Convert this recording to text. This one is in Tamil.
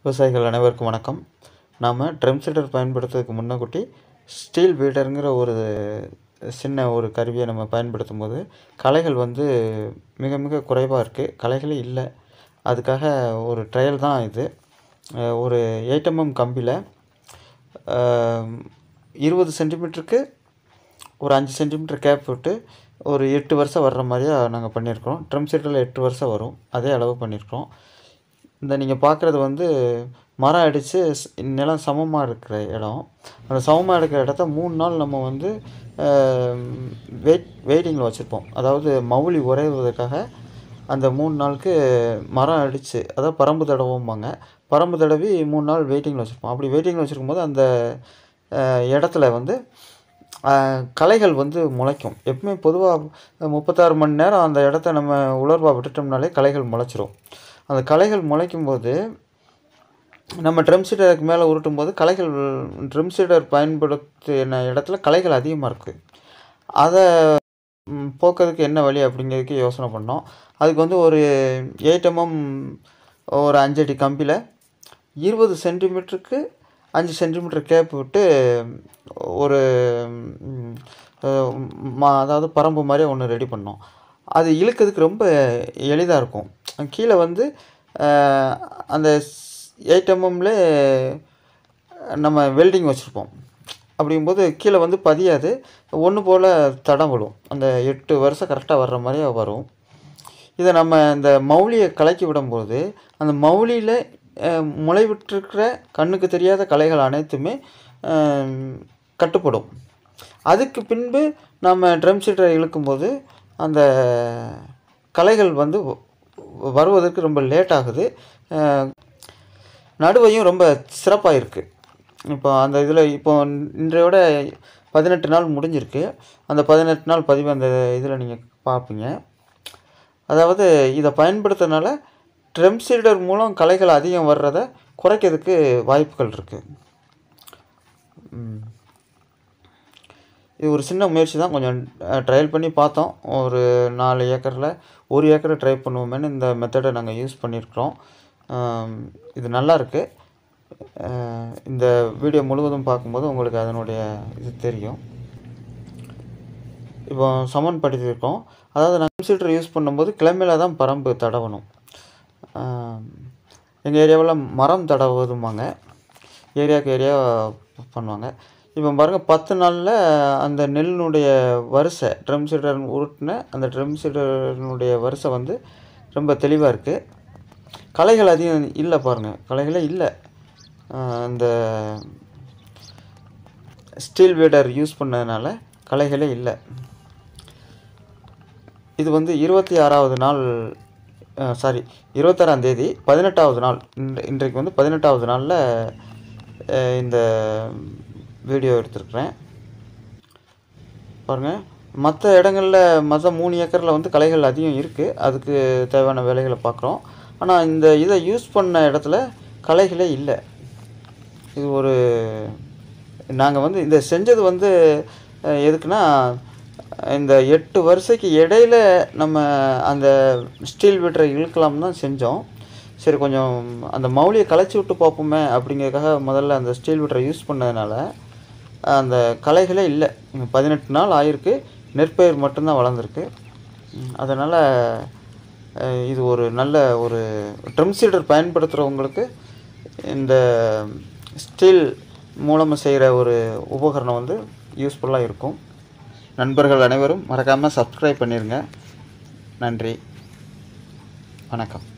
விவசாயிகள் அனைவருக்கும் வணக்கம் நாம் ட்ரம் சீடர் பயன்படுத்துறதுக்கு முன்னக்கூட்டி ஸ்டீல் பீடருங்கிற ஒரு சின்ன ஒரு கருவியை நம்ம பயன்படுத்தும் போது களைகள் வந்து மிக மிக குறைவாக இருக்குது களைகளே இல்லை அதுக்காக ஒரு ட்ரையல் தான் இது அஹ் ஒரு எயிட் எம்எம் கம்பியில் இருபது சென்டிமீட்டருக்கு ஒரு அஞ்சு சென்டிமீட்டர் கேப் விட்டு ஒரு எட்டு வருஷம் வர்ற மாதிரியா நாங்கள் பண்ணியிருக்கிறோம் ட்ரம் சீட்டில் எட்டு வருஷம் வரும் அதே அளவு பண்ணியிருக்கிறோம் இந்த நீங்கள் பார்க்குறது வந்து மரம் அடித்து நிலம் சமமாக இருக்கிற இடம் அந்த சமமாக இருக்கிற இடத்த மூணு நாள் நம்ம வந்து வெயிட் வெயிட்டிங்கில் வச்சுருப்போம் அதாவது மவுளி உறைவதற்காக அந்த மூணு நாளுக்கு மரம் அடித்து அதாவது பரம்பு தடவும்பாங்க பரம்பு தடவி மூணு நாள் வெயிட்டிங்கில் வச்சுருப்போம் அப்படி வெயிட்டிங்கில் வச்சுருக்கும் போது அந்த அஹ், இடத்துல வந்து அஹ், களைகள் வந்து முளைக்கும் எப்பவுமே பொதுவாக முப்பத்தாறு மணி நேரம் அந்த இடத்த நம்ம உலர்வாக விட்டுட்டோம்னாலே களைகள் முளைச்சிரும் அந்த களைகள் முளைக்கும் போது நம்ம ட்ரம் சீடருக்கு மேலே உருட்டும் போது களைகள் ட்ரம் சீடர் பயன்படுத்தின இடத்துல களைகள் அதிகமாக இருக்குது அதை ம், போக்குறதுக்கு என்ன வழி அப்படிங்கிறதுக்கு யோசனை பண்ணோம் அதுக்கு வந்து ஒரு எயிட் எம்எம் ஒரு அஞ்சடி கம்பியில் இருபது சென்டிமீட்டருக்கு அஞ்சு சென்டிமீட்டர் கேப் விட்டு ஒரு ம், அஹ், ம- அதாவது பரம்பு மாதிரி ஒன்று ரெடி பண்ணோம் அது இழுக்கிறதுக்கு ரொம்ப எளிதாக இருக்கும் கீழே வந்து அஹ், அந்த எயிட் எம்எம்ல நம்ம வெல்டிங் வச்சுருப்போம் அப்படிங்கும்போது கீழே வந்து பதியாது ஒன்று போல் தடம் விடும் அந்த எட்டு வருஷம் கரெக்டாக வர்ற மாதிரியே வரும் இதை நம்ம இந்த மௌலியை கலக்கி விடும்போது அந்த மௌலியில் முளைவிட்டிருக்கிற கண்ணுக்கு தெரியாத கலைகள் அனைத்துமே அஹ், கட்டுப்படும் அதுக்கு பின்பு நம்ம ட்ரம் சீட்டரை இழுக்கும்போது அந்த கலைகள் வந்து வ- வருவதற்கு ரொம்ப லேட் ஆகுது அஹ், நடுவையும் ரொம்ப சிறப்பாக இருக்குது இப்போ அந்த இதில் இப்போ இன்றையோட பதினெட்டு நாள் முடிஞ்சிருக்கு அந்த பதினெட்டு நாள் பதிவு அந்த இதில் நீங்கள் பார்ப்பீங்க அதாவது இதை பயன்படுத்துறதுனால ட்ரெம் சீடர் மூலம் களைகள் அதிகம் வர்றதை குறைக்கிறதுக்கு வாய்ப்புகள் இருக்குது இது ஒரு சின்ன முயற்சி தான் கொஞ்சம் ட்ரையல் பண்ணி பார்த்தோம் ஒரு நாலு ஏக்கரில் ஒரு ஏக்கரை ட்ரை பண்ணுவோமேனு இந்த மெத்தடை நாங்கள் யூஸ் பண்ணியிருக்கிறோம் ஆம், இது நல்லா இருக்குது அஹ், இந்த வீடியோ முழுவதும் பார்க்கும்போது உங்களுக்கு அதனுடைய இது தெரியும் இப்போ சமன்படுத்தியிருக்கோம் அதாவது நாங்கள் சீட்டர் யூஸ் பண்ணும்போது கிளம்பில் தான் பரம்பு தடவணும் எங்கள் ஏரியாவில் மரம் தடவுதுமாங்க ஏரியாவுக்கு ஏரியா பண்ணுவாங்க இப்போ பாருங்கள் பத்து நாளில் அந்த நெல்லினுடைய வரிசை ட்ரம் சீடர் உருட்டின அந்த ட்ரம் சீடர்னுடைய வரிசை வந்து ரொம்ப தெளிவாக இருக்குது களைகள் அதிகம் இல்லை பாருங்கள் களைகளே இல்லை ஆஹ் அந்த ஸ்டீல் வீடர் யூஸ் பண்ணதுனால களைகளே இல்லை இது வந்து இருபத்தி ஆறாவது நாள் சாரி இருபத்தாறாம் தேதி பதினெட்டாவது நாள் இன்று இன்றைக்கு வந்து பதினெட்டாவது நாளில் அஹ், இந்த வீடியோ எடுத்திருக்கிறேன் பாருங்கள் மற்ற இடங்களில் மற்ற மூணு ஏக்கரில் வந்து களைகள் அதிகம் இருக்குது அதுக்கு தேவையான வேலைகளை பார்க்குறோம் ஆனால் இந்த இதை யூஸ் பண்ண இடத்துல களைகளே இல்லை இது ஒரு நாங்கள் வந்து இந்த செஞ்சது வந்து அஹ், எதுக்குன்னா இந்த எட்டு வருஷத்துக்கு இடையில நம்ம அந்த ஸ்டீல் வீட்டரை இழுக்கலாம் தான் செஞ்சோம் சரி கொஞ்சம் அந்த மௌலியை கலைச்சி விட்டு பார்ப்போமே அப்படிங்கிறதுக்காக முதல்ல அந்த ஸ்டீல் வீட்டரை யூஸ் பண்ணதுனால அந்த களைகளே இல்லை பதினெட்டு நாள் ஆயிருக்கு நெற்பயிர் மட்டும்தான் வளர்ந்துருக்கு அதனால் இது ஒரு நல்ல ஒரு ட்ரம் சீடர் பயன்படுத்துகிறவங்களுக்கு இந்த ஸ்டீல் மூலமாக செய்கிற ஒரு உபகரணம் வந்து யூஸ்ஃபுல்லாக இருக்கும் நண்பர்கள் அனைவரும் மறக்காமல் சப்ஸ்கிரைப் பண்ணிடுங்க நன்றி வணக்கம்